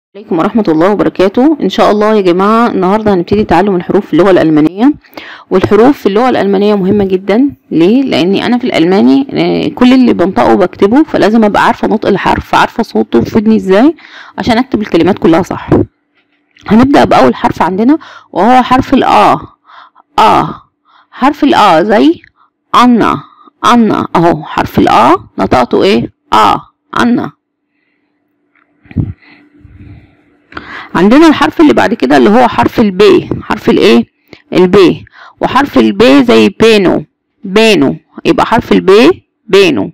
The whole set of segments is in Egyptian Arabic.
عليكم ورحمة الله وبركاته إن شاء الله يا جماعة النهاردة هنبتدي تعلم الحروف في اللغة الألمانية والحروف في اللغة الألمانية مهمة جدا ليه؟ لأني أنا في الألماني آه، كل اللي بنطقه بكتبه فلازم أبقى عارفة نطق الحرف عارفة صوته في ودني إزاي عشان أكتب الكلمات كلها صح هنبدأ بأول حرف عندنا وهو حرف الآ آ حرف الآ زي أنا أنا أهو حرف الآ نطقته إيه؟ آ أنا عندنا الحرف اللي بعد كده اللي هو حرف الب حرف الايه الب وحرف الب زي بينو بينو يبقى حرف الب بينو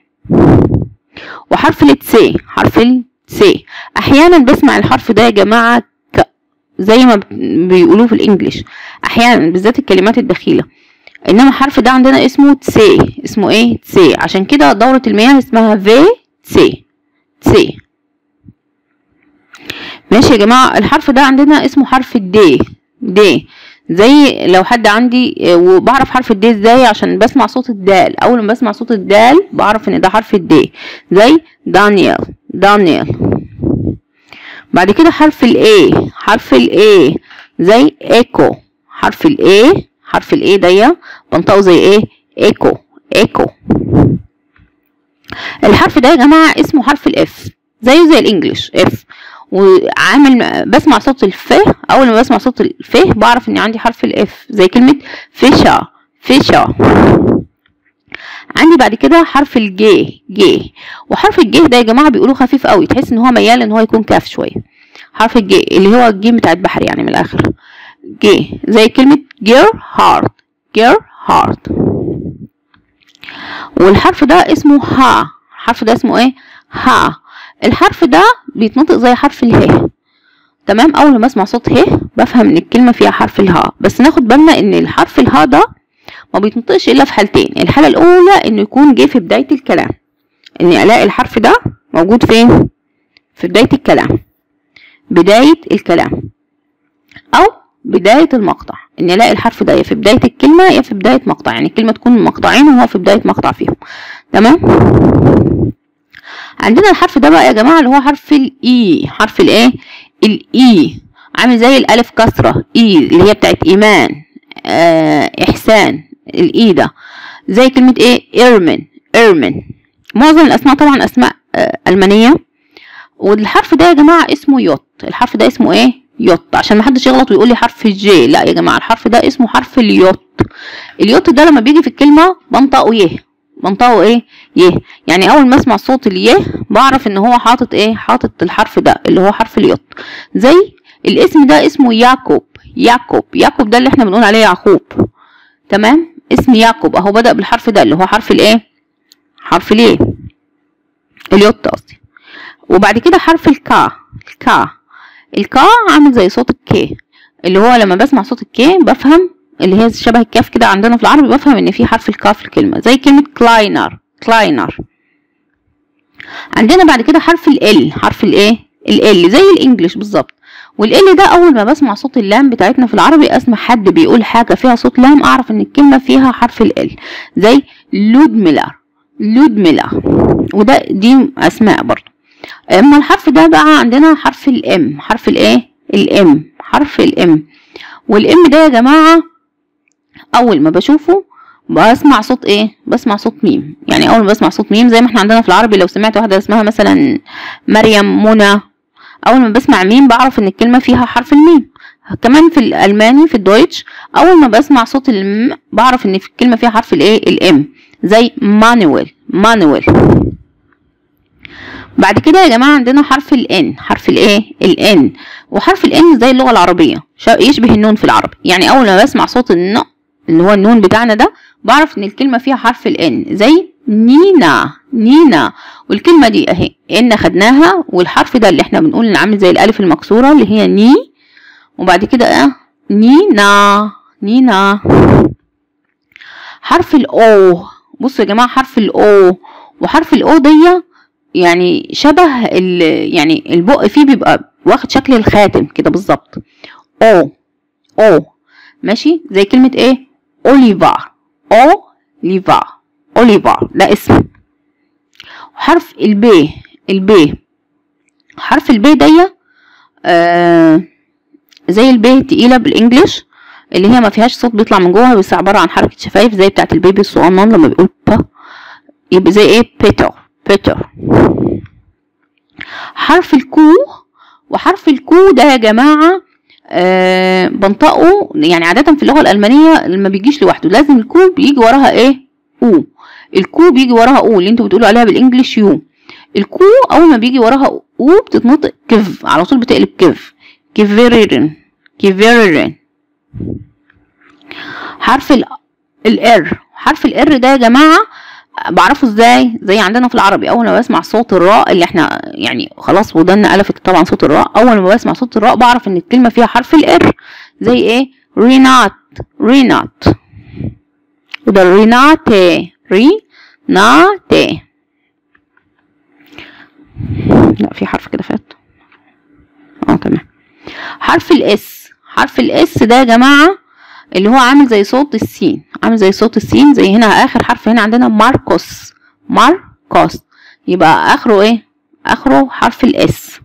وحرف التسي حرف التسي احيانا بسمع الحرف ده يا جماعه ك... زي ما بيقولوه في الانجليش احيانا بالذات الكلمات الدخيله انما الحرف ده عندنا اسمه تسي اسمه ايه تسي عشان كده دوره المياه اسمها في تسي تسي ماشي يا جماعة الحرف ده عندنا اسمه حرف الدي دي زي لو حد عندي وبعرف حرف الدي ازاي عشان بسمع صوت الدال اول ما بسمع صوت الدال بعرف ان ده حرف الدي زي دانيال دانيال بعد كده حرف الاي حرف الاي زي ايكو حرف الاي حرف الاي دي بنطقه زي ايه ايكو ايكو الحرف ده يا جماعة اسمه حرف الاف زيه زي الانجليش اف وعامل بسمع صوت الف اول ما بسمع صوت الف بعرف ان عندي حرف الاف زي كلمة فيشا فيشا عندي بعد كده حرف الجي جي وحرف الجي ده يا جماعة بيقولوا خفيف قوي تحس ان هو ميال ان هو يكون كاف شوية حرف الجي اللي هو الجيم بتاعت بحر يعني من الاخر جي زي كلمة جير هارت جير هارت والحرف ده اسمه ها الحرف ده اسمه ايه ها الحرف ده بيتنطق زي حرف اله تمام اول ما اسمع صوت ه بفهم ان الكلمه فيها حرف الها بس ناخد بالنا ان الحرف الها ده ما بيتنطقش الا في حالتين الحاله الاولى انه يكون جه في بدايه الكلام اني الاقي الحرف ده موجود فين في بدايه الكلام بدايه الكلام او بدايه المقطع اني الاقي الحرف ده يا في بدايه الكلمه يا في بدايه مقطع يعني الكلمه تكون مقطعين وهو في بدايه مقطع فيهم تمام عندنا الحرف ده بقى يا جماعه اللي هو حرف الاي حرف الايه الاي عامل زي الالف كسره اي اللي هي بتاعت ايمان آه احسان الاي ده زي كلمه ايه ايرمن ايرمن معظم الاسماء طبعا اسماء آه المانيه والحرف ده يا جماعه اسمه يوت الحرف ده اسمه ايه يوت عشان محدش يغلط ويقول لي حرف الجي لا يا جماعه الحرف ده اسمه حرف اليوت اليوت ده لما بيجي في الكلمه بنطقه يه بنطقه ايه يه يعني اول ما اسمع صوت اليه بعرف ان هو حاطط ايه حاطط الحرف ده اللي هو حرف اليوت زي الاسم ده اسمه يعقوب يعقوب يعقوب ده اللي احنا بنقول عليه يعقوب تمام اسم يعقوب اهو بدأ بالحرف ده اللي هو حرف الايه حرف اليه اليوت قصدي وبعد كده حرف الكا الكا الكا عامل زي صوت الكي اللي هو لما بسمع صوت الكي بفهم اللي هي شبه الكاف كده عندنا في العربي بفهم ان في حرف الكاف في الكلمه زي كلمه كلاينر كلاينر عندنا بعد كده حرف ال حرف الايه ال زي الانجليش بالظبط والال ده اول ما بسمع صوت اللام بتاعتنا في العربي اسمع حد بيقول حاجه فيها صوت لام اعرف ان الكلمه فيها حرف ال زي لودميلر لودميلر وده دي اسماء برضو اما الحرف ده بقى عندنا حرف الام حرف الايه الام حرف الام والام ده يا جماعه اول ما بشوفه بسمع صوت ايه بسمع صوت ميم يعني اول ما بسمع صوت ميم زي ما احنا عندنا في العربي لو سمعت واحده اسمها مثلا مريم منى اول ما بسمع ميم بعرف ان الكلمه فيها حرف الميم كمان في الالماني في الدويتش اول ما بسمع صوت الم بعرف ان في الكلمه فيها حرف الايه الام زي مانويل مانويل بعد كده يا جماعه عندنا حرف الان حرف الايه الان وحرف الان زي اللغه العربيه يشبه النون في العربي يعني اول ما بسمع صوت الن اللي هو النون بتاعنا ده بعرف ان الكلمة فيها حرف الان زي نينا نينا والكلمة دي اهي ان خدناها والحرف ده اللي احنا بنقول ان عامل زي الالف المكسورة اللي هي ني وبعد كده اه نينا نينا حرف الاو بصوا يا جماعة حرف الاو وحرف الاو دي يعني شبه ال يعني البق فيه بيبقى واخد شكل الخاتم كده بالظبط او او ماشي زي كلمة ايه اوليفار اوليفار اوليفار ده اسم حرف الب الب حرف الب دي آه زي الب التقيلة بالانجلش اللي هي ما فيهاش صوت بيطلع من جوه بس عبارة عن حركة شفايف زي بتاعة البيبي الصغنن لما بيقول با يبقى زي ايه بيتر بيتر حرف الكو وحرف الكو ده يا جماعة آه بنطقه يعني عادة في اللغة الألمانية ما بيجيش لوحده لازم الكو بيجي وراها ايه او الكو بيجي وراها او اللي انتوا بتقولوا عليها بالانجلش يو الكو اول ما بيجي وراها او بتتنطق كف على طول بتقلب كف كيفيرين كيفيرين حرف ال الار حرف الار ده يا جماعه بعرفه ازاي زي عندنا في العربي اول ما بسمع صوت الراء اللي احنا يعني خلاص ودنا الفت طبعا صوت الراء اول ما بسمع صوت الراء بعرف ان الكلمه فيها حرف الار زي ايه رينات رينات وده ريناتي ريناتي لا في حرف كده فات اه تمام حرف الاس حرف الاس ده يا جماعه اللي هو عامل زي صوت السين عامل زي صوت السين زي هنا اخر حرف هنا عندنا ماركوس ماركوس يبقى اخره ايه اخره حرف الاس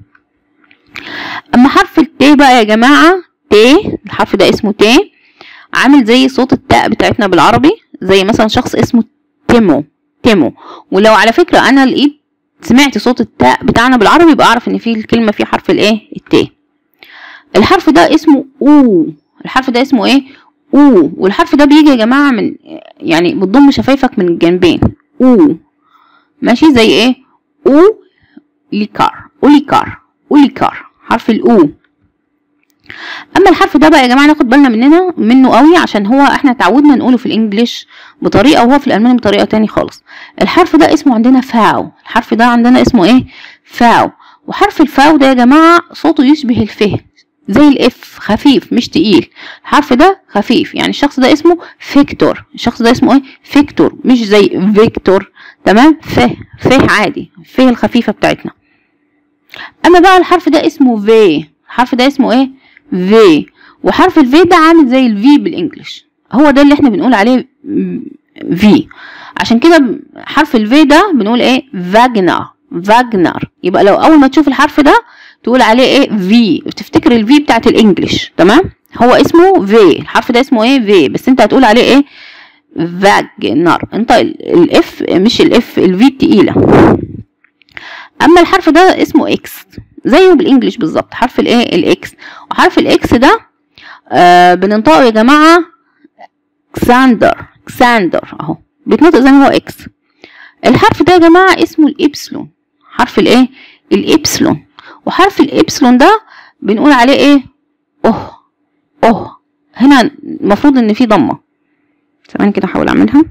اما حرف الت بقى يا جماعه ت الحرف ده اسمه ت عامل زي صوت التاء بتاعتنا بالعربي زي مثلا شخص اسمه تيمو تيمو ولو على فكره انا لقيت سمعت صوت التاء بتاعنا بالعربي يبقى اعرف ان في الكلمه في حرف الايه الت الحرف ده اسمه او الحرف ده اسمه ايه او والحرف ده بيجي يا جماعه من يعني بتضم شفايفك من الجنبين او ماشي زي ايه او ليكار اوليكار اوليكار حرف الاو اما الحرف ده بقى يا جماعه ناخد بالنا مننا منه قوي عشان هو احنا اتعودنا نقوله في الانجليش بطريقه وهو في الالماني بطريقه تاني خالص الحرف ده اسمه عندنا فاو الحرف ده عندنا اسمه ايه فاو وحرف الفاو ده يا جماعه صوته يشبه الف زي الاف خفيف مش تقيل الحرف ده خفيف يعني الشخص ده اسمه فيكتور الشخص ده اسمه ايه فيكتور مش زي فيكتور تمام ف ف عادي ف الخفيفه بتاعتنا اما بقى الحرف ده اسمه في الحرف ده اسمه ايه في وحرف الفي ده عامل زي الفي بالانجلش هو ده اللي احنا بنقول عليه في عشان كده حرف الفي ده بنقول ايه فاجنر فاجنر يبقى لو اول ما تشوف الحرف ده تقول عليه ايه في تفتكر الفي بتاعت الانجليش تمام هو اسمه في الحرف ده اسمه ايه في بس انت هتقول عليه ايه فاجنر انت الاف مش الاف الفي التقيله اما الحرف ده اسمه اكس زيه بالانجليش بالظبط حرف الايه الاكس وحرف الاكس ده آه بننطقه يا جماعه كساندر كساندر اهو بيتنطق زي ما هو اكس الحرف ده يا جماعه اسمه الابسلون حرف الايه الابسلون وحرف الابسلون ده بنقول عليه ايه اوه اوه هنا المفروض ان في ضمه ثواني كده احاول اعملها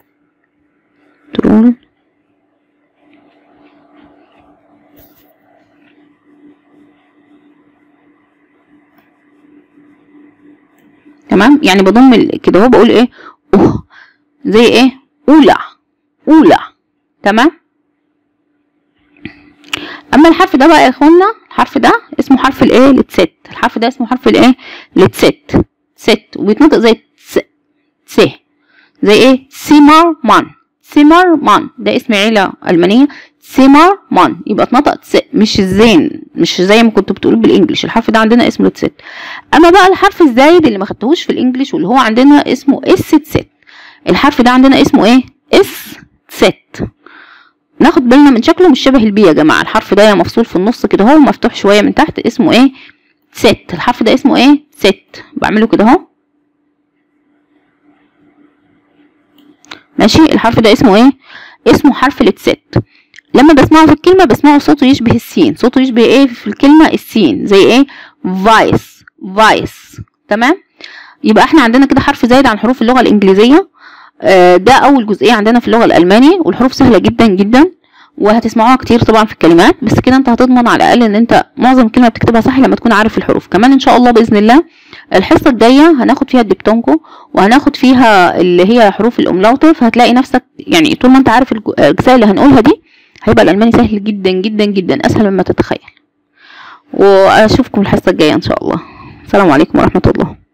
ترول تمام يعني بضم كده اهو بقول ايه اوه زي ايه اولى اولى تمام اما الحرف ده بقى يا اخوانا الحرف ده اسمه حرف الايه التست الحرف ده اسمه حرف الايه التست ست وبيتنطق زي تس س زي ايه سيمر مان سيمر مان ده اسم عيله المانيه سيمر مان يبقى اتنطق تس مش الزين مش زي ما كنتوا بتقولوا بالانجلش الحرف ده عندنا اسمه تست اما بقى الحرف الزايد اللي ما خدتهوش في الانجليش واللي هو عندنا اسمه اس تست الحرف ده عندنا اسمه ايه اس ست ناخد بالنا من شكله مش شبه البي يا جماعه الحرف ده مفصول في النص كده اهو مفتوح شويه من تحت اسمه ايه ست الحرف ده اسمه ايه ست بعمله كده اهو ماشي الحرف ده اسمه ايه اسمه حرف التست لما بسمعه في الكلمه بسمعه صوته يشبه السين صوته يشبه ايه في الكلمه السين زي ايه فايس فايس تمام يبقى احنا عندنا كده حرف زايد عن حروف اللغه الانجليزيه ده اول جزئيه عندنا في اللغه الالماني والحروف سهله جدا جدا وهتسمعوها كتير طبعا في الكلمات بس كده انت هتضمن على الاقل ان انت معظم كلمه بتكتبها صح لما تكون عارف الحروف كمان ان شاء الله باذن الله الحصه الجايه هناخد فيها الدبتونكو وهناخد فيها اللي هي حروف الاملاوت فهتلاقي نفسك يعني طول ما انت عارف الاجزاء اللي هنقولها دي هيبقى الالماني سهل جدا جدا جدا اسهل مما تتخيل واشوفكم الحصه الجايه ان شاء الله السلام عليكم ورحمه الله